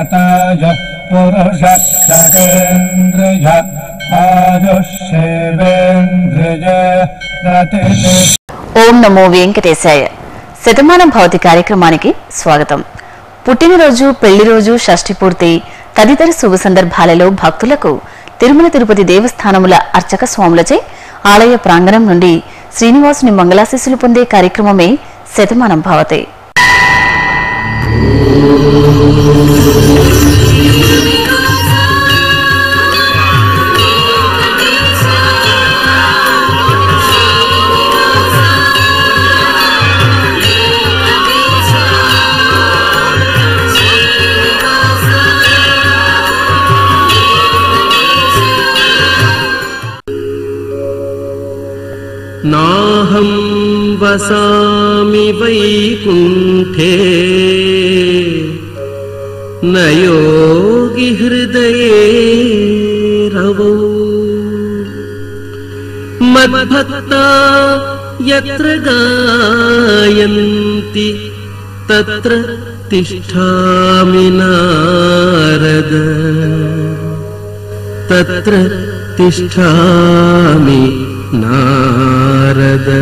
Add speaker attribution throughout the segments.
Speaker 1: शताय पुरुष शतेन्द्रिय आयुष्येवेन्द्रिय रतिः
Speaker 2: ఓం నమో వెంకటేశాయ శతమానం భవతి కార్యక్రమానికి స్వాగతం పుట్టినరోజు పెళ్లి రోజు షష్ఠి పూర్తి తదితర శుభ సందర్భాలలో భక్తులకు తిరుమల తిరుపతి దేవస్థానముల అర్చక స్వాములచే ఆలయ ప్రాంగణం నుండి శ్రీనివాసుని మంగళాశీస్సులు పొందే కార్యక్రమమే శతమానం భవతి
Speaker 3: नाहं वसामि वैकुण्ठे न योगि हृदये रवौ मद्भक्ता यत्र गायन्ति तत्र तिष्ठामि नारद तत्र तिष्ठामि नारद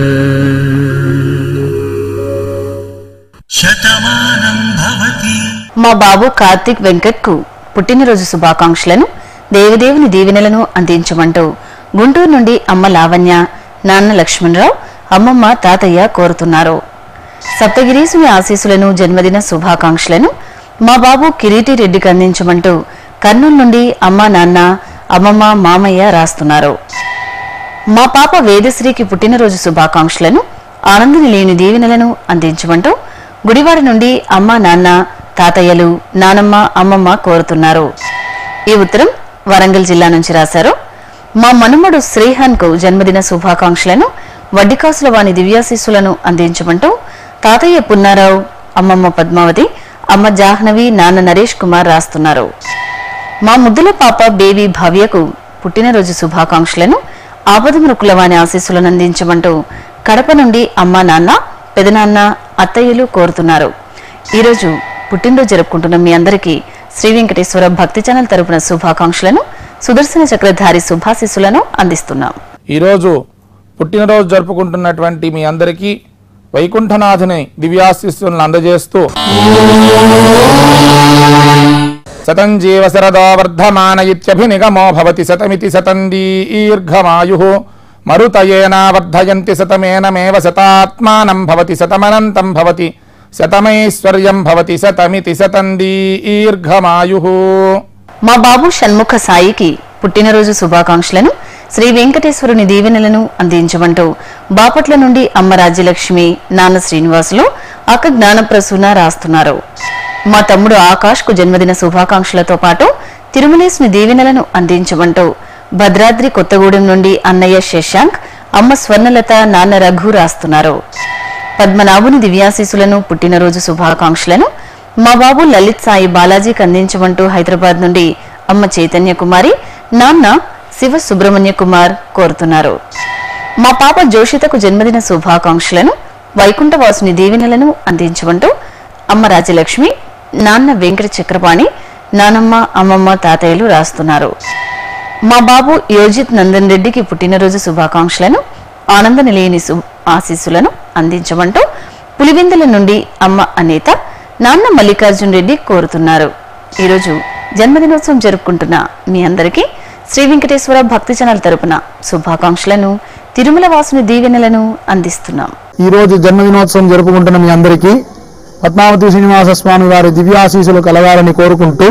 Speaker 1: शतमानं भवति
Speaker 2: మా బాబు కార్తిక్ వెంకట్ కు పుట్టినరోజు శుభాకాంక్షలను దేవదేవుని దీవెనలను అందించమంటూ గుంటూరు నుండి అమ్మ లావణ్య నాన్న లక్ష్మణరావు అమ్మమ్మ తాతయ్య కోరుతున్నారు సప్తగిరీసుని ఆశీస్సులను జన్మదిన శుభాకాంక్షలను మా బాబు కిరీటి రెడ్డికి అందించమంటూ కర్నూలు నుండి అమ్మ నాన్న అమ్మమ్మ మామయ్య రాస్తున్నారు మా పాప వేదశ్రీకి పుట్టినరోజు శుభాకాంక్షలను ఆనందని లేని దీవెనలను అందించమంటూ గుడివాడ నుండి అమ్మ నాన్న తాతయ్యలు నానమ్మ అమ్మమ్మ కోరుతున్నారు ఈ ఉత్తరం వరంగల్ జిల్లా నుంచి రాశారు మా మనుమడు శ్రీహాన్ కు జన్మదిన శుభాకాంక్షలను వడ్డికాసుల వాణి దివ్యాశీస్సులను అందించమంటూ తాతయ్య పున్నారావు అమ్మమ్మ పద్మావతి అమ్మ జాహ్నవి నాన్న నరేష్ కుమార్ రాస్తున్నారు మా ముద్దుల పాప బేబీ భవ్యకు పుట్టినరోజు శుభాకాంక్షలను ఆపదమృకుల వాని ఆశీస్సులను అందించమంటూ కడప నుండి అమ్మ నాన్న పెదనాన్న అత్తయ్యలు కోరుతున్నారు ఈరోజు పుట్టినరోజు జరుపుకుంటున్న మీ అందరికీ శ్రీ వెంకటేశ్వర భక్తి ఛానల్ తరపున శుభాకాంక్షలను సుదర్శన చక్రధారి శుభాశీస్సులను అందిస్తున్నాం
Speaker 4: ఈరోజు పుట్టినరోజు జరుపుకుంటున్నటువంటి మీ అందరికీ వైకుంఠనాథుని దివ్యాశిస్సులను అందజేస్తూ శతం జీవ శరదో వర్ధమాన ఇత్యభినిగమో భవతి శతమితి శతం దీర్ఘమాయు మరుతయేనా వర్ధయంతి శతమేనమేవ శతాత్మానం భవతి శతమనంతం భవతి శతమైశ్వర్యం భవతి శతమితి శతం దీర్ఘమాయు
Speaker 2: మా బాబు షణ్ముఖ సాయికి పుట్టినరోజు శుభాకాంక్షలను శ్రీ వెంకటేశ్వరుని దీవెనలను అందించమంటూ బాపట్ల నుండి అమ్మ రాజ్యలక్ష్మి నాన్న శ్రీనివాసులు అక్క జ్ఞానప్రసూన రాస్తున్నారు మా తమ్ముడు ఆకాష్ కు జన్మదిన శుభాకాంక్షలతో పాటు తిరుమలేసుని దీవెనలను అందించమంటూ భద్రాద్రి కొత్తగూడెం నుండి అన్నయ్య శశాంక్ అమ్మ స్వర్ణలత నాన్న రఘు రాస్తున్నారు పద్మనాభుని దివ్యాశీసులను పుట్టినరోజు శుభాకాంక్షలను మా బాబు లలిత్ సాయి బాలాజీకి అందించమంటూ హైదరాబాద్ నుండి అమ్మ చైతన్య కుమారి నాన్న శివ సుబ్రహ్మణ్య కుమార్ కోరుతున్నారు మా పాప జోషితకు జన్మదిన శుభాకాంక్షలను వైకుంఠవాసుని దీవెనలను అందించమంటూ అమ్మ రాజలక్ష్మి నాన్న వెంకట చక్రపాణి నానమ్మ అమ్మమ్మ తాతయ్యలు రాస్తున్నారు మా బాబు యోజిత్ నందన్ రెడ్డికి పుట్టినరోజు శుభాకాంక్షలను ఆనంద నిలయని సు- ఆశీస్సులను అందించమంటూ పులివెందుల నుండి అమ్మ అనిత నాన్న మల్లికార్జున్ రెడ్డి కోరుతున్నారు ఈరోజు జన్మదినోత్సవం జరుపుకుంటున్న మీ అందరికీ శ్రీ వెంకటేశ్వర భక్తి ఛానల్ తరపున శుభాకాంక్షలను తిరుమల వాసుని దీవెనలను అందిస్తున్నాం
Speaker 5: ఈ రోజు జన్మదినోత్సవం జరుపుకుంటున్న మీ అందరికీ పద్మావతి శ్రీనివాస స్వామి వారి దివ్యాశీసులు కలగాలని కోరుకుంటూ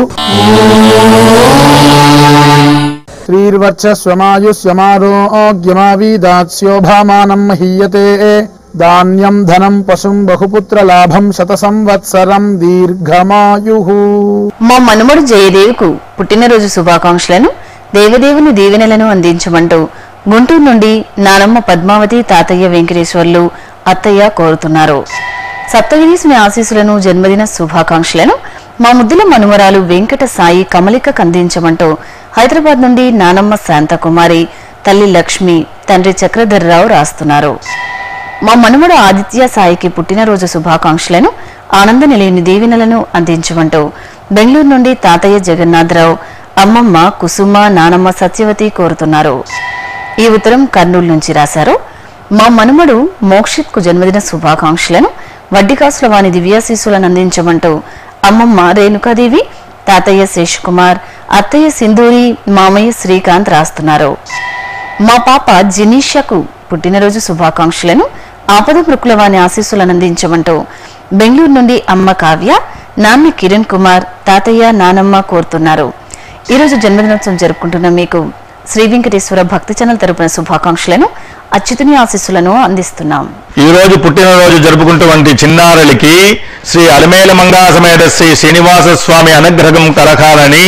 Speaker 5: శ్రీర్వర్చస్వమాయుష్యమారోగ్యమావీదాస్యోభామానం మహీయతే ధాన్యం ధనం పశుం బహుపుత్ర లాభం శత సంవత్సరం దీర్ఘమాయు
Speaker 2: మా మనుమడు జయదేవుకు పుట్టినరోజు శుభాకాంక్షలను దేవదేవుని దీవెనలను అందించమంటూ గుంటూరు నుండి నానమ్మ పద్మావతి తాతయ్య వెంకటేశ్వర్లు అత్తయ్య కోరుతున్నారు సప్తగిరీసుని ఆశీస్సులను జన్మదిన శుభాకాంక్షలను మా ముద్దుల మనుమరాలు వెంకట సాయి కమలికకు అందించమంటూ హైదరాబాద్ నుండి నానమ్మ శాంతకుమారి తల్లి లక్ష్మి తండ్రి చక్రధర్రావు రాస్తున్నారు మా మనుమడు ఆదిత్య సాయికి పుట్టినరోజు శుభాకాంక్షలను ఆనంద నిలయని దీవెనలను అందించమంటూ బెంగళూరు నుండి తాతయ్య జగన్నాథరావు అమ్మమ్మ కుసుమ నానమ్మ సత్యవతి కోరుతున్నారు ఈ ఉత్తరం కర్నూలు నుంచి రాశారు మా మనుమడు మోక్షిత్ కు జన్మదిన శుభాకాంక్షలను వడ్డికాసుల వాని దివ్యాశీసులను అందించమంటూ అమ్మమ్మ రేణుకాదేవి తాతయ్య శేషకుమార్ అత్తయ్య సింధూరి మామయ్య శ్రీకాంత్ రాస్తున్నారు మా పాప జినీషకు పుట్టినరోజు శుభాకాంక్షలను ఆపద మృక్కుల వాని ఆశీస్సులను అందించమంటూ బెంగళూరు నుండి అమ్మ కావ్య నాన్న కిరణ్ కుమార్ తాతయ్య నానమ్మ కోరుతున్నారు ఈరోజు జన్మదినోత్సవం జరుపుకుంటున్న మీకు శ్రీ వెంకటేశ్వర భక్తి ఛానల్ తరపున శుభాకాంక్షలను అచ్యుతుని ఆశీస్సులను అందిస్తున్నాం
Speaker 6: ఈ రోజు పుట్టినరోజు జరుపుకుంటున్నటువంటి చిన్నారులకి శ్రీ అలమేల మంగా సమేత శ్రీ శ్రీనివాస స్వామి అనుగ్రహం కలకాలని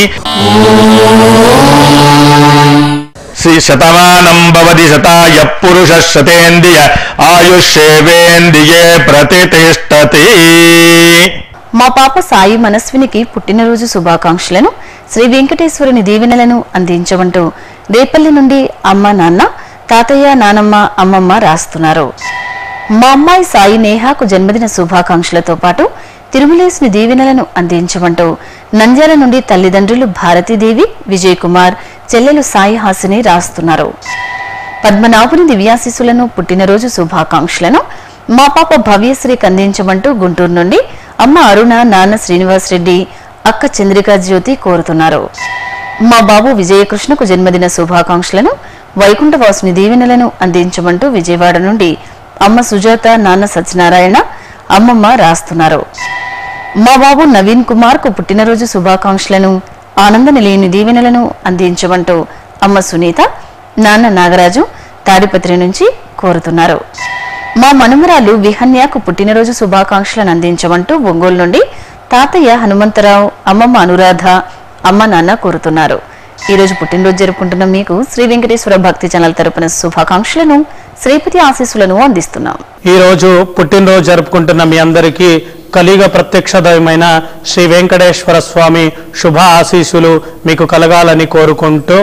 Speaker 6: శ్రీ శతమానం భవతి శతాయ పురుష శతేంద్రియ ఆయుష్యేవేంద్రియే ప్రతిష్టతి
Speaker 2: మా పాప సాయి మనస్వినికి పుట్టినరోజు శుభాకాంక్షలను శ్రీ వెంకటేశ్వరుని దీవెనలను అందించమంటూ రేపల్లి నుండి అమ్మ నాన్న తాతయ్య నానమ్మ అమ్మమ్మ రాస్తున్నారు మా అమ్మాయి సాయి నేహాకు జన్మదిన శుభాకాంక్షలతో పాటు తిరుమలేసుని దీవెనలను అందించమంటూ నంద్యాల నుండి తల్లిదండ్రులు భారతీదేవి విజయ్ కుమార్ చెల్లెలు సాయి హాసిని రాస్తున్నారు పద్మనాభుని దివ్యాశీసులను పుట్టినరోజు శుభాకాంక్షలను మా పాప భవ్యశ్రీకి అందించమంటూ గుంటూరు నుండి అమ్మ అరుణ నాన్న శ్రీనివాస్ రెడ్డి అక్క చంద్రికా జ్యోతి కోరుతున్నారు మా బాబు విజయకృష్ణకు జన్మదిన శుభాకాంక్షలను వైకుంఠవాసుని దీవెనలను అందించమంటూ విజయవాడ నుండి అమ్మ సుజాత నాన్న సత్యనారాయణ అమ్మమ్మ రాస్తున్నారు మా బాబు నవీన్ కుమార్ కు పుట్టినరోజు శుభాకాంక్షలను ఆనంద నిలయని దీవెనలను అందించమంటూ అమ్మ సునీత నాన్న నాగరాజు తాడిపత్రి నుంచి కోరుతున్నారు మా మనుమరాలు విహన్యాకు పుట్టినరోజు శుభాకాంక్షలను అందించమంటూ ఒంగోలు నుండి తాతయ్య హనుమంతరావు అమ్మమ్మ అనురాధ అమ్మ నాన్న కోరుతున్నారు ఈ రోజు పుట్టినరోజు జరుపుకుంటున్న మీకు శ్రీ వెంకటేశ్వర భక్తి ఛానల్ తరపున శుభాకాంక్షలను శ్రీపతి ఆశీస్సులను అందిస్తున్నాం
Speaker 5: ఈ రోజు పుట్టినరోజు జరుపుకుంటున్న మీ అందరికీ కలిగ ప్రత్యక్ష దైవమైన శ్రీ వెంకటేశ్వర స్వామి శుభ ఆశీస్సులు మీకు కలగాలని కోరుకుంటూ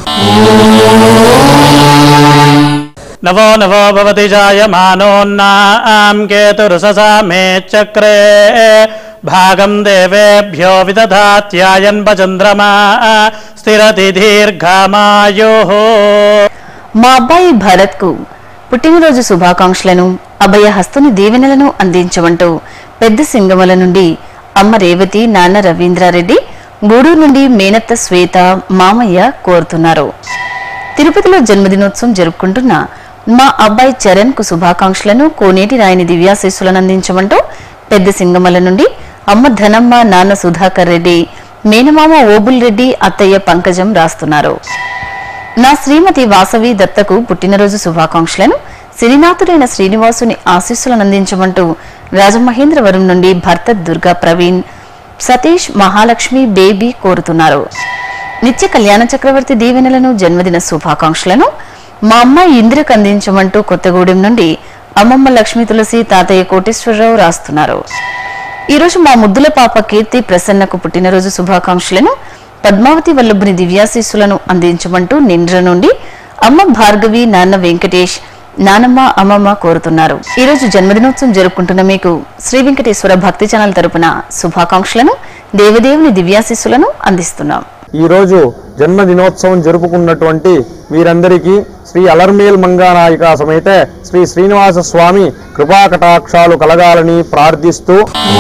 Speaker 5: నవో నవో భవతి జాయమానోన్నాం కేతురుససా మే చక్రే భాగం దేవేభ్యో విదధాత్యాయన్ చంద్రమా స్థిరతి దీర్ఘమాయో
Speaker 2: మా అబ్బాయి భరత్ కు పుట్టినరోజు శుభాకాంక్షలను అభయ హస్తుని దీవెనలను అందించమంటూ పెద్ద సింగమల నుండి అమ్మ రేవతి నాన్న రవీంద్రారెడ్డి గూడూరు నుండి మేనత్త శ్వేత మామయ్య కోరుతున్నారు తిరుపతిలో జన్మదినోత్సవం జరుపుకుంటున్న మా అబ్బాయి చరణ్ కు శుభాకాంక్షలను కోనేటి రాయని దివ్యాశీస్సులను అందించమంటూ పెద్ద సింగమల నుండి అమ్మ ధనమ్మ నాన్న సుధాకర్ రెడ్డి మేనమామ ఓబుల్ రెడ్డి అత్తయ్య పంకజం రాస్తున్నారు నా శ్రీమతి వాసవి దత్తకు పుట్టినరోజు శుభాకాంక్షలను సిరినాథుడైన శ్రీనివాసుని ఆశీస్సులను అందించమంటూ రాజమహేంద్రవరం నుండి భర్త దుర్గా ప్రవీణ్ సతీష్ మహాలక్ష్మి బేబీ కోరుతున్నారు నిత్య కళ్యాణ చక్రవర్తి దీవెనలను జన్మదిన శుభాకాంక్షలను మా అమ్మాయి ఇందిరకు అందించమంటూ కొత్తగూడెం నుండి అమ్మమ్మ లక్ష్మీ తులసి తాతయ్య కోటేశ్వరరావు రాస్తున్నారు ఈ రోజు మా ముద్దుల పాప కీర్తి ప్రసన్నకు పుట్టినరోజు శుభాకాంక్షలను పద్మావతి వల్లభుని దివ్యాశీస్సులను అందించమంటూ నిండ్ర నుండి అమ్మ భార్గవి నాన్న వెంకటేష్ నానమ్మ అమ్మమ్మ కోరుతున్నారు ఈ రోజు జన్మదినోత్సవం జరుపుకుంటున్న మీకు శ్రీ వెంకటేశ్వర భక్తి ఛానల్ తరపున శుభాకాంక్షలను దేవదేవుని దివ్యాశీస్సులను అందిస్తున్నాం
Speaker 7: ఈ రోజు జన్మదినోత్సవం జరుపుకున్నటువంటి వీరందరికీ శ్రీ అలర్మేల్ మంగానాయిక సమేత శ్రీ శ్రీనివాస స్వామి కృపా కటాక్షాలు కలగాలని ప్రార్థిస్తూ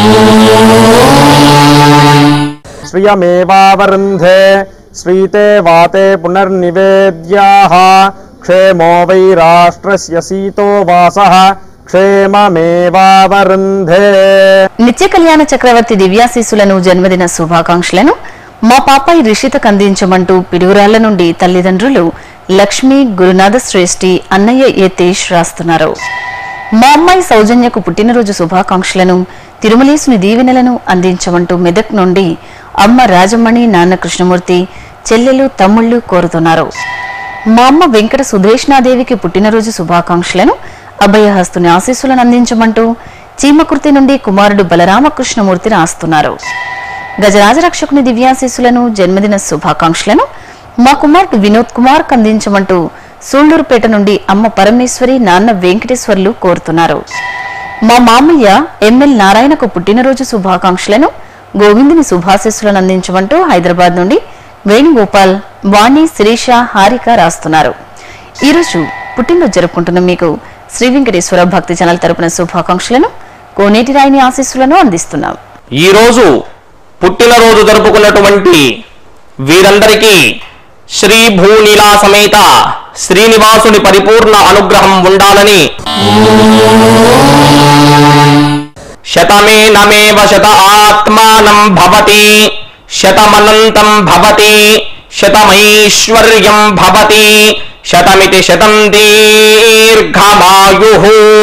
Speaker 7: శ్రియమేవావరుంధే శ్రీతే వాతే పునర్నివేద్యాః క్షేమో వై రాష్ట్రస్య సీతో వాసః క్షేమమేవావరుంధే
Speaker 2: నిత్య కళ్యాణ చక్రవర్తి దివ్యాశీస్సులను జన్మదిన శుభాకాంక్షలను మా పాపాయి రిషితకు అందించమంటూ పిడుగురాళ్ల నుండి తల్లిదండ్రులు లక్ష్మి గురునాథ శ్రేష్ఠి అన్నయ్య యతీష్ రాస్తున్నారు మా అమ్మాయి సౌజన్యకు పుట్టినరోజు శుభాకాంక్షలను తిరుమలేసుని దీవెనలను అందించమంటూ మెదక్ నుండి అమ్మ రాజమణి నాన్న కృష్ణమూర్తి చెల్లెలు తమ్ముళ్ళు కోరుతున్నారు మా అమ్మ వెంకట సుధేష్నాదేవికి పుట్టినరోజు శుభాకాంక్షలను అభయహస్తుని ఆశీస్సులను అందించమంటూ చీమకుర్తి నుండి కుమారుడు బలరామకృష్ణమూర్తి రాస్తున్నారు గజరాజరక్షకుని దివ్యాశీస్సులను జన్మదిన శుభాకాంక్షలను మా కుమారుడు వినోద్ కుమార్ అందించమంటూ సూళ్లూరుపేట నుండి అమ్మ పరమేశ్వరి నాన్న వెంకటేశ్వర్లు కోరుతున్నారు మా మామయ్య ఎంఎల్ నారాయణకు పుట్టినరోజు శుభాకాంక్షలను గోవిందుని శుభాశిస్సులను అందించమంటూ హైదరాబాద్ నుండి వేణుగోపాల్ వాణి శిరీష హారిక రాస్తున్నారు ఈరోజు పుట్టినరోజు జరుపుకుంటున్న మీకు శ్రీ వెంకటేశ్వర భక్తి ఛానల్ తరపున శుభాకాంక్షలను కోనేటి రాయిని ఆశీస్సులను అందిస్తున్నాం
Speaker 8: ఈరోజు పుట్టినరోజు జరుపుకున్నటువంటి వీరందరికీ శ్రీ భూనీలా సమేత శ్రీనివాసుని పరిపూర్ణ అనుగ్రహం ఉండాలని శతమే నమేవ శత ఆత్మానం భవతి శతమనంతం భవతి శతమైశ్వర్యం భవతి శతమితి శతం దీర్ఘమాయు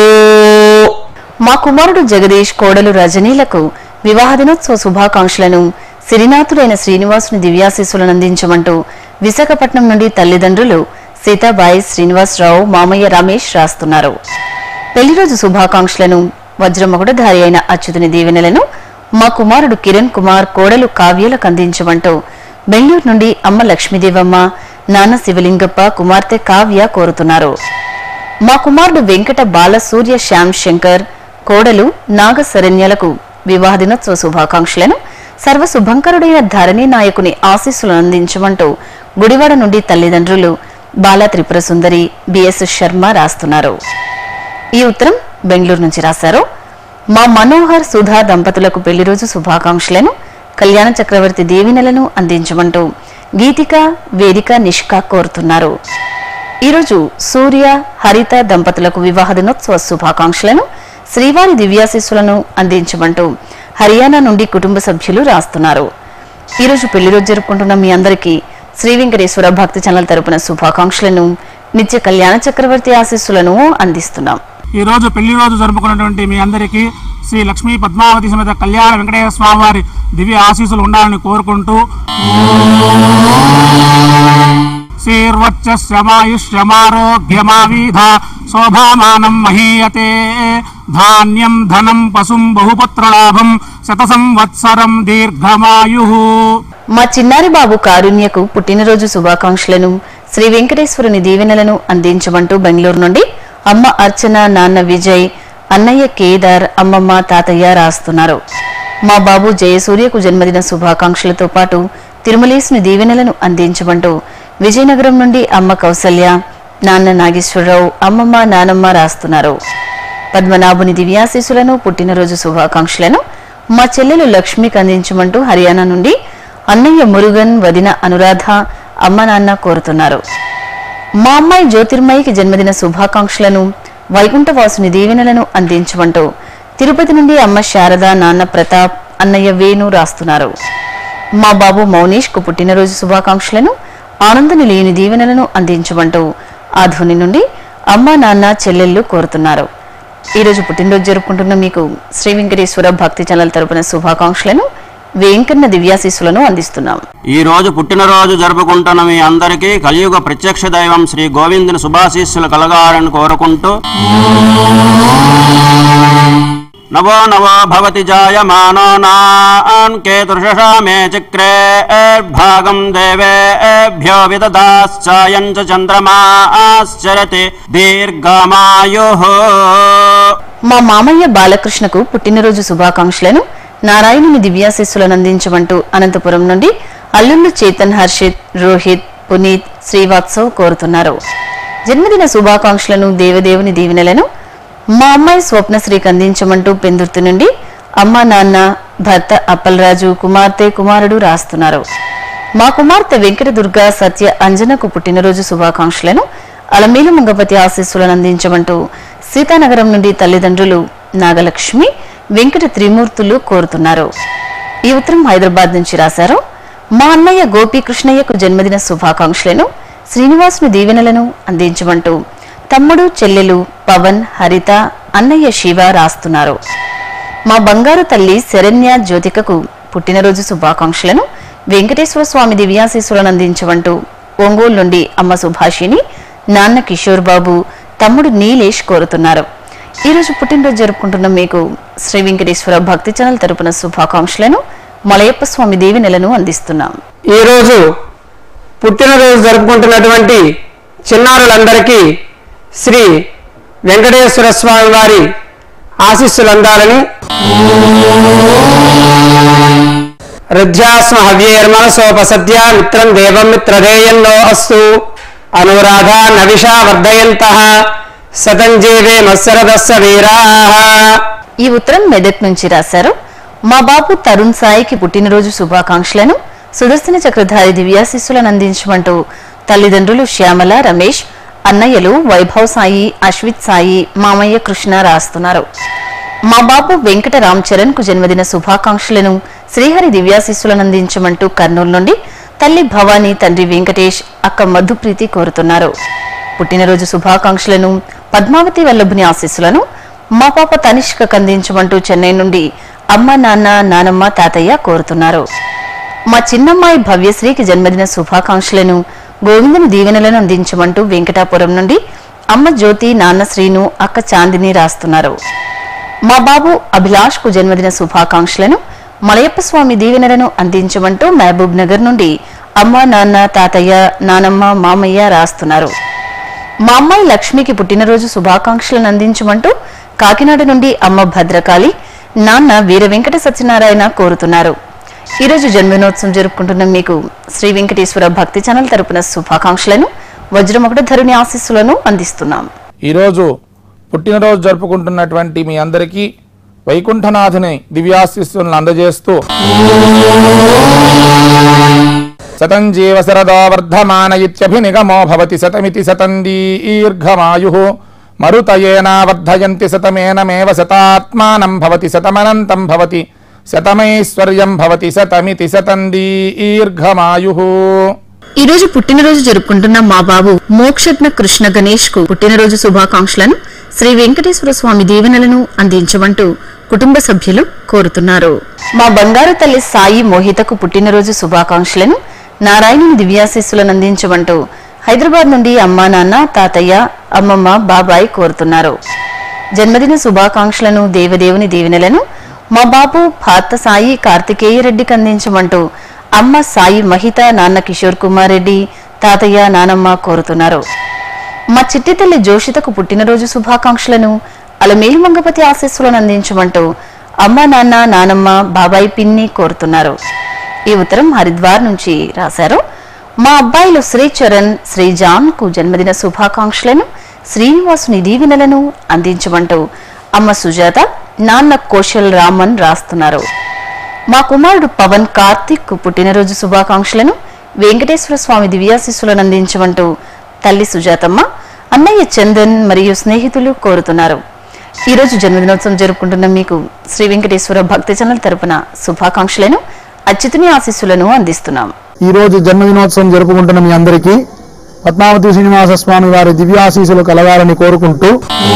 Speaker 2: మా కుమారుడు జగదీష్ కోడలు రజనీలకు వివాహ దినోత్సవ శుభాకాంక్షలను సిరినాథుడైన శ్రీనివాసుని దివ్యాశీస్సులను అందించమంటూ విశాఖపట్నం నుండి తల్లిదండ్రులు సీతాబాయి శ్రీనివాసరావు మామయ్య రమేష్ రాస్తున్నారు పెళ్లిరోజు శుభాకాంక్షలను వజ్రమగుడధారి అయిన అచ్యుతుని దీవెనలను మా కుమారుడు కిరణ్ కుమార్ కోడలు కావ్యలకు అందించమంటూ బెంగళూరు నుండి అమ్మ లక్ష్మీదేవమ్మ నాన్న శివలింగప్ప కుమార్తె కావ్య కోరుతున్నారు మా కుమారుడు వెంకట బాలసూర్య శ్యామ్ శంకర్ కోడలు నాగ శరణ్యలకు వివాహ దినోత్సవ శుభాకాంక్షలను సర్వశుభంకరుడైన ధరణి నాయకుని ఆశీస్సులను అందించమంటూ గుడివాడ నుండి తల్లిదండ్రులు బాల త్రిపుర సుందరి బిఎస్ శర్మ రాస్తున్నారు ఈ ఉత్తరం బెంగళూరు నుంచి రాశారు మా మనోహర్ సుధా దంపతులకు పెళ్లి రోజు శుభాకాంక్షలను కళ్యాణ చక్రవర్తి దీవెనలను అందించమంటూ గీతిక వేదిక నిష్కా కోరుతున్నారు ఈరోజు సూర్య హరిత దంపతులకు వివాహ దినోత్సవ శుభాకాంక్షలను శ్రీవారి దివ్యాశీస్సులను అందించమంటూ హర్యానా నుండి కుటుంబ సభ్యులు రాస్తున్నారు ఈరోజు పెళ్లి రోజు జరుపుకుంటున్న మీ అందరికీ శ్రీ వెంకటేశ్వర భక్తి ఛానల్ తరపున శుభాకాంక్షలను నిత్య కళ్యాణ చక్రవర్తి ఆశీస్సులను అందిస్తున్నాం
Speaker 1: ఈ రోజు పెళ్లి రోజు జరుపుకున్నటువంటి మీ అందరికీ శ్రీ లక్ష్మీ పద్మావతి సమేత కళ్యాణ వెంకటేశ్వర స్వామి వారి దివ్య ఆశీస్సులు ఉండాలని కోరుకుంటూ శ్రీర్వచ్చమాయుష్యమారోగ్యమావీధ శోభామానం మహీయతే ధాన్యం ధనం పశుం బహుపుత్రలాభం శత సంవత్సరం దీర్ఘమాయు
Speaker 2: మా చిన్నారి బాబు కారుణ్యకు పుట్టినరోజు శుభాకాంక్షలను శ్రీ వెంకటేశ్వరుని దీవెనలను అందించమంటూ బెంగళూరు నుండి అమ్మ అర్చన నాన్న విజయ్ అన్నయ్య కేదార్ అమ్మమ్మ తాతయ్య రాస్తున్నారు మా బాబు జయసూర్యకు జన్మదిన శుభాకాంక్షలతో పాటు తిరుమలేసుని దీవెనలను అందించమంటూ విజయనగరం నుండి అమ్మ కౌసల్య నాన్న నాగేశ్వరరావు అమ్మమ్మ నానమ్మ రాస్తున్నారు పద్మనాభుని దివ్యాశీసులను పుట్టినరోజు శుభాకాంక్షలను మా చెల్లెలు లక్ష్మికి అందించమంటూ హర్యానా నుండి అన్నయ్య మురుగన్ వదిన అనురాధ అమ్మ నాన్న కోరుతున్నారు మా అమ్మాయి జ్యోతిర్మయికి జన్మదిన శుభాకాంక్షలను వైకుంఠవాసుని దీవెనలను అందించమంటూ తిరుపతి నుండి అమ్మ శారద నాన్న ప్రతాప్ అన్నయ్య వేణు రాస్తున్నారు మా బాబు మౌనీష్ కు పుట్టినరోజు శుభాకాంక్షలను ఆనంద నిలయని దీవెనలను అందించమంటూ ఆధుని నుండి అమ్మ నాన్న చెల్లెళ్ళు కోరుతున్నారు ఈ రోజు పుట్టినరోజు జరుపుకుంటున్న మీకు శ్రీ వెంకటేశ్వర భక్తి ఛానల్ తరపున శుభాకాంక్షలను వేంకన్న దివ్యాశీస్సులను అందిస్తున్నాం
Speaker 9: ఈ రోజు పుట్టినరోజు జరుపుకుంటున్న మీ అందరికీ కలియుగ ప్రత్యక్ష దైవం శ్రీ గోవిందుని శుభాశీస్సులు కలగాలని కోరుకుంటూ నవో నవో భవతి జాయమానో నాన్ కేతుర్షషా మే చక్రే భాగం దేవేభ్యో విదదాశ్చాయం చ చంద్రమాశ్చరతి దీర్ఘమాయు
Speaker 2: మా మామయ్య బాలకృష్ణకు పుట్టినరోజు శుభాకాంక్షలను నారాయణుని దివ్యాశీస్సులను అందించమంటూ అనంతపురం నుండి అల్లుళ్ళు చేతన్ హర్షిత్ రోహిత్ పునీత్ శ్రీవాత్సవ్ కోరుతున్నారు జన్మదిన శుభాకాంక్షలను దేవదేవుని దీవెనలను మా అమ్మాయి స్వప్నశ్రీకి అందించమంటూ పెందుర్తి నుండి అమ్మ నాన్న భర్త అప్పలరాజు కుమార్తె కుమారుడు రాస్తున్నారు మా కుమార్తె వెంకటదుర్గ సత్య అంజనకు పుట్టినరోజు శుభాకాంక్షలను అలమేలు మంగపతి ఆశీస్సులను అందించమంటూ సీతానగరం నుండి తల్లిదండ్రులు నాగలక్ష్మి వెంకట త్రిమూర్తులు కోరుతున్నారు ఈ ఉత్తరం హైదరాబాద్ నుంచి రాశారు మా అన్నయ్య గోపీకృష్ణయ్యకు జన్మదిన శుభాకాంక్షలను శ్రీనివాసుని దీవెనలను అందించమంటూ తమ్ముడు చెల్లెలు పవన్ హరిత అన్నయ్య శివ రాస్తున్నారు మా బంగారు తల్లి శరణ్య జ్యోతికకు పుట్టినరోజు శుభాకాంక్షలను వెంకటేశ్వర స్వామి దివ్యాశీస్సులను అందించమంటూ ఒంగోలు నుండి అమ్మ సుభాషిని నాన్న కిషోర్ బాబు తమ్ముడు నీలేష్ కోరుతున్నారు ఈ రోజు పుట్టినరోజు జరుపుకుంటున్న మీకు శ్రీ వెంకటేశ్వర భక్తి ఛానల్ తరపున శుభాకాంక్షలను మలయప్ప స్వామి దీవెనలను అందిస్తున్నాం
Speaker 10: ఈరోజు పుట్టినరోజు జరుపుకుంటున్నటువంటి చిన్నారులందరికీ శ్రీ వెంకటేశ్వర స్వామి వారి ఆశీస్సులు అందాలని రుధ్యాస్మ హవ్యేర్మనసోపసద్య మిత్రం దేవం మిత్రధేయన్నో అస్తు అనురాధ నవిషా వర్ధయంత సతంజీవే మత్సరదస్స వీరాః
Speaker 2: ఈ ఉత్తరం మెదక్ నుంచి రాశారు మా బాబు తరుణ్ సాయికి పుట్టినరోజు శుభాకాంక్షలను సుదర్శన చక్రధారి దివ్యాశిస్సులను అందించమంటూ తల్లిదండ్రులు శ్యామల రమేష్ అన్నయ్యలు వైభవ్ సాయి అశ్విత్ సాయి మామయ్య కృష్ణ రాస్తున్నారు మా బాబు వెంకట రామ్ చరణ్ కు జన్మదిన శుభాకాంక్షలను శ్రీహరి దివ్యాశిస్సులను అందించమంటూ కర్నూలు నుండి తల్లి భవానీ తండ్రి వెంకటేష్ అక్క మధుప్రీతి కోరుతున్నారు పుట్టినరోజు శుభాకాంక్షలను పద్మావతి వల్లభుని ఆశీస్సులను మా పాప తనిష్క అందించమంటూ చెన్నై నుండి అమ్మ నాన్న నానమ్మ తాతయ్య కోరుతున్నారు మా చిన్నమ్మాయి భవ్యశ్రీకి జన్మదిన శుభాకాంక్షలను గోవిందుని దీవెనలను అందించమంటూ వెంకటాపురం నుండి అమ్మ జ్యోతి నాన్న శ్రీను అక్క చాందిని రాస్తున్నారు మా బాబు అభిలాష్ కు జన్మదిన శుభాకాంక్షలను మలయప్ప స్వామి దీవెనలను అందించమంటూ మహబూబ్ నగర్ నుండి అమ్మ నాన్న తాతయ్య నానమ్మ మామయ్య రాస్తున్నారు మా అమ్మాయి లక్ష్మికి పుట్టినరోజు శుభాకాంక్షలను అందించమంటూ కాకినాడ నుండి అమ్మ భద్రకాళి నాన్న వీర వెంకట సత్యనారాయణ కోరుతున్నారు ఈ రోజు జన్మదినోత్సవం జరుపుకుంటున్న మీకు శ్రీ వెంకటేశ్వర భక్తి ఛానల్ తరపున శుభాకాంక్షలను వజ్రమకుట ధరుని ఆశీస్సులను అందిస్తున్నాం
Speaker 4: ఈరోజు పుట్టినరోజు జరుపుకుంటున్నటువంటి మీ అందరికీ వైకుంఠనాథుని దివ్యాశిస్సులను అందజేస్తూ శతం జీవ శరదో వర్ధమాన ఇత్యభినిగమో భవతి శతమితి శతం దీర్ఘమాయు మరుతయేనా వర్ధయంతి శతమేనమేవ శతాత్మానం భవతి శతమనంతం భవతి శతమైశ్వర్యం భవతి శతమితి శతం దీర్ఘమాయు
Speaker 2: ఈ రోజు పుట్టినరోజు జరుపుకుంటున్న మా బాబు మోక్షజ్ఞ కృష్ణ గణేష్ కు పుట్టినరోజు శుభాకాంక్షలను శ్రీ వెంకటేశ్వర స్వామి దీవెనలను అందించమంటూ కుటుంబ సభ్యులు కోరుతున్నారు మా బంగారు తల్లి సాయి మోహితకు పుట్టినరోజు శుభాకాంక్షలను నారాయణుని దివ్యాశీస్సులను అందించమంటూ హైదరాబాద్ నుండి అమ్మా నాన్న తాతయ్య అమ్మమ్మ బాబాయ్ కోరుతున్నారు జన్మదిన శుభాకాంక్షలను దేవదేవుని దీవెనలను మా బాబు పాత సాయి కార్తికేయ రెడ్డికి అందించమంటూ అమ్మ సాయి మహిత నాన్న కిషోర్ కుమార్ రెడ్డి తాతయ్య నానమ్మ కోరుతున్నారు మా చిట్టి తల్లి జోషితకు పుట్టినరోజు శుభాకాంక్షలను అలమేలు మంగపతి ఆశీస్సులను అందించమంటూ అమ్మ నాన్న నానమ్మ బాబాయ్ పిన్ని కోరుతున్నారు ఈ ఉత్తరం హరిద్వార్ నుంచి రాశారు మా అబ్బాయిలు శ్రీ చరణ్ శ్రీ జాన్ కు జన్మదిన శుభాకాంక్షలను శ్రీనివాసుని దీవెనలను అందించమంటూ అమ్మ సుజాత నాన్న కోశల్ రామన్ రాస్తున్నారు మా కుమారుడు పవన్ కార్తిక్ కు పుట్టినరోజు శుభాకాంక్షలను వెంకటేశ్వర స్వామి దివ్యాశిస్సులను అందించమంటూ తల్లి సుజాతమ్మ అన్నయ్య చందన్ మరియు స్నేహితులు కోరుతున్నారు ఈ రోజు జన్మదినోత్సవం జరుపుకుంటున్న మీకు శ్రీ వెంకటేశ్వర భక్తి ఛానల్ తరపున శుభాకాంక్షలను అచ్యుతుని ఆశీస్సులను అందిస్తున్నాం
Speaker 11: ఈ రోజు జన్మదినోత్సవం జరుపుకుంటున్న మీ అందరికీ పద్మావతి శ్రీనివాస స్వామి వారి దివ్యాశీసులు కలగాలని కోరుకుంటూ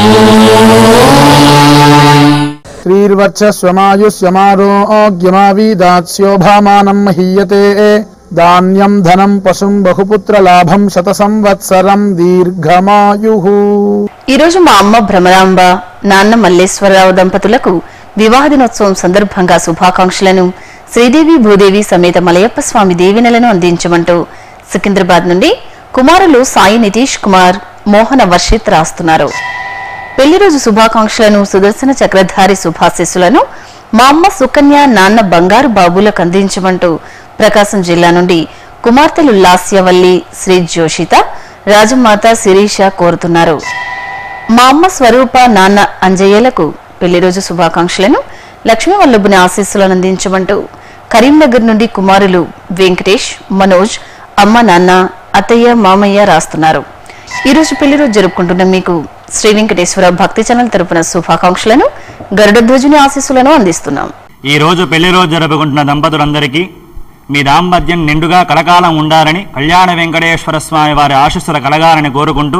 Speaker 11: శ్రీర్వత్సమాయుష్యమారోగ్యమావీదాస్యోభామానం మహీయతే ధాన్యం ధనం పశుం బహుపుత్ర లాభం శత సంవత్సరం దీర్ఘమాయు
Speaker 2: ఈ రోజు మా అమ్మ భ్రమరాంబ నాన్న మల్లేశ్వరరావు దంపతులకు వివాహ దినోత్సవం సందర్భంగా శుభాకాంక్షలను శ్రీదేవి భూదేవి సమేత మలయప్ప స్వామి దీవెనలను అందించమంటూ సికింద్రాబాద్ నుండి కుమారులు సాయి నితీష్ కుమార్ మోహన వర్షిత్ రాస్తున్నారు పెళ్లి రోజు శుభాకాంక్షలను సుదర్శన చక్రధారి శుభాశీస్సులను మా అమ్మ సుకన్య నాన్న బంగారు బాబులకు అందించమంటూ ప్రకాశం జిల్లా నుండి కుమార్తెలు లాస్యవల్లి శ్రీ జోషిత రాజమాత శిరీష కోరుతున్నారు మా అమ్మ స్వరూప నాన్న అంజయ్యలకు పెళ్లి రోజు శుభాకాంక్షలను లక్ష్మీ వల్లభుని ఆశీస్సులను అందించమంటూ కరీంనగర్ నుండి కుమారులు వెంకటేష్ మనోజ్ అమ్మ నాన్న అత్తయ్య మామయ్య రాస్తున్నారు ఈ రోజు పెళ్లి రోజు జరుపుకుంటున్న మీకు శ్రీ వెంకటేశ్వర భక్తి ఛానల్ తరపున శుభాకాంక్షలను గరుడధ్వజుని ఆశీస్సులను అందిస్తున్నాం
Speaker 9: ఈ రోజు పెళ్లి రోజు జరుపుకుంటున్న దంపతులందరికీ మీ దాంపత్యం నిండుగా కలకాలం ఉండాలని కళ్యాణ వెంకటేశ్వర స్వామి వారి ఆశీస్సులు కలగాలని కోరుకుంటూ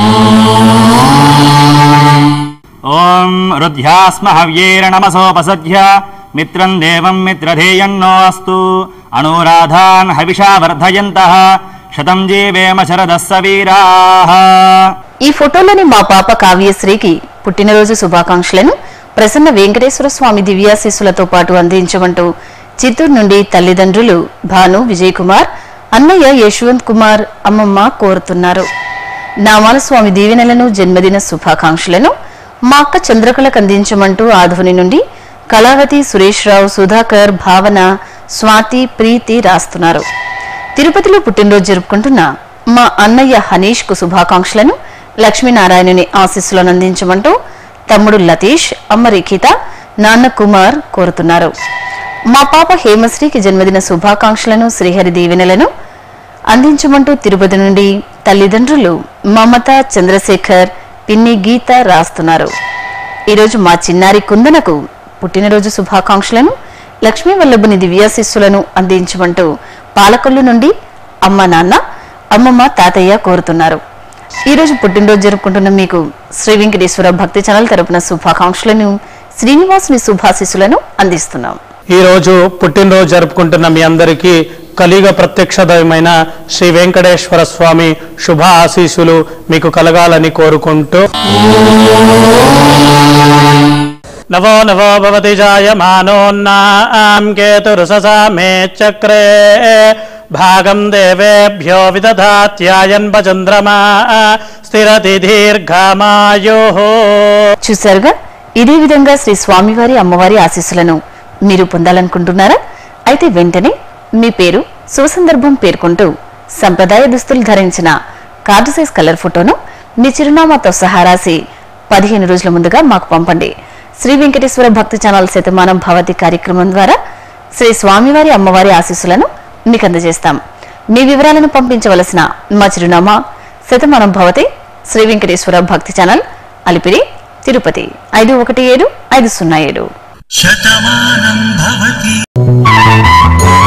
Speaker 9: ఓం రుధ్యాస్మ హవ్యేర నమసోపసధ్య మిత్రం దేవం మిత్రధేయన్నో అస్తు అనురాధాన్ హవిషా వర్ధయంత శతం జీవేమ శరదస్స వీరాః
Speaker 2: ఈ ఫోటోలోని మా పాప కావ్యశ్రీకి పుట్టినరోజు శుభాకాంక్షలను ప్రసన్న వెంకటేశ్వర స్వామి దివ్యాశీస్సులతో పాటు అందించమంటూ చిత్తూరు నుండి తల్లిదండ్రులు భాను విజయ్ కుమార్ అన్నయ్య యశ్వంత్ కుమార్ అమ్మమ్మ కోరుతున్నారు నామాల స్వామి దీవెనలను జన్మదిన శుభాకాంక్షలను మా అక్క చంద్రకళకు అందించమంటూ ఆధుని నుండి కళావతి సురేష్ రావు సుధాకర్ భావన స్వాతి ప్రీతి రాస్తున్నారు తిరుపతిలో పుట్టినరోజు జరుపుకుంటున్న మా అన్నయ్య హనీష్ కు శుభాకాంక్షలను లక్ష్మీనారాయణుని ఆశీస్సులను అందించమంటూ తమ్ముడు లతీష్ అమ్మ రిఖిత నాన్న కుమార్ కోరుతున్నారు మా పాప హేమశ్రీకి జన్మదిన శుభాకాంక్షలను శ్రీహరి దీవెనలను అందించమంటూ తిరుపతి నుండి తల్లిదండ్రులు మమత చంద్రశేఖర్ పిన్ని గీత రాస్తున్నారు ఈరోజు మా చిన్నారి కుందనకు పుట్టినరోజు శుభాకాంక్షలను లక్ష్మీ వల్లభుని దివ్యాశిస్సులను అందించమంటూ పాలకొల్లు నుండి అమ్మ నాన్న అమ్మమ్మ తాతయ్య కోరుతున్నారు ఈరోజు పుట్టినరోజు జరుపుకుంటున్న మీకు శ్రీ వెంకటేశ్వర భక్తి ఛానల్ తరపున శుభాకాంక్షలను శ్రీనివాసుని శుభాశిస్సులను అందిస్తున్నాం
Speaker 5: ఈ రోజు పుట్టినరోజు జరుపుకుంటున్న మీ అందరికీ కలిగ ప్రత్యక్ష దైవమైన శ్రీ వెంకటేశ్వర స్వామి శుభ ఆశీస్సులు మీకు కలగాలని కోరుకుంటూ నవో నవో భవతి జాయమానోన్నాం కేతురుససా మే చక్రే భాగం దేవేభ్యో విదధాత్యాయన్ చంద్రమా స్థిరతి దీర్ఘమాయో
Speaker 2: చూశారుగా ఇదే విధంగా శ్రీ స్వామివారి అమ్మవారి ఆశీస్సులను మీరు పొందాలనుకుంటున్నారా అయితే వెంటనే మీ పేరు శుభసందర్భం పేర్కొంటూ సంప్రదాయ దుస్తులు ధరించిన కార్డు సైజ్ కలర్ ఫోటోను మీ చిరునామాతో సహా రాసి పదిహేను రోజుల ముందుగా మాకు పంపండి శ్రీ వెంకటేశ్వర భక్తి ఛానల్ శతమానం భవతి కార్యక్రమం ద్వారా శ్రీ స్వామివారి అమ్మవారి ఆశీస్సులను మీకు అందజేస్తాం మీ వివరాలను పంపించవలసిన మా చిరునామా శతమానం భవతి శ్రీ వెంకటేశ్వర భక్తి ఛానల్ అలిపిరి తిరుపతి ఐదు ఒకటి ఏడు ఐదు సున్నా ఏడు
Speaker 12: శతమానం భవతి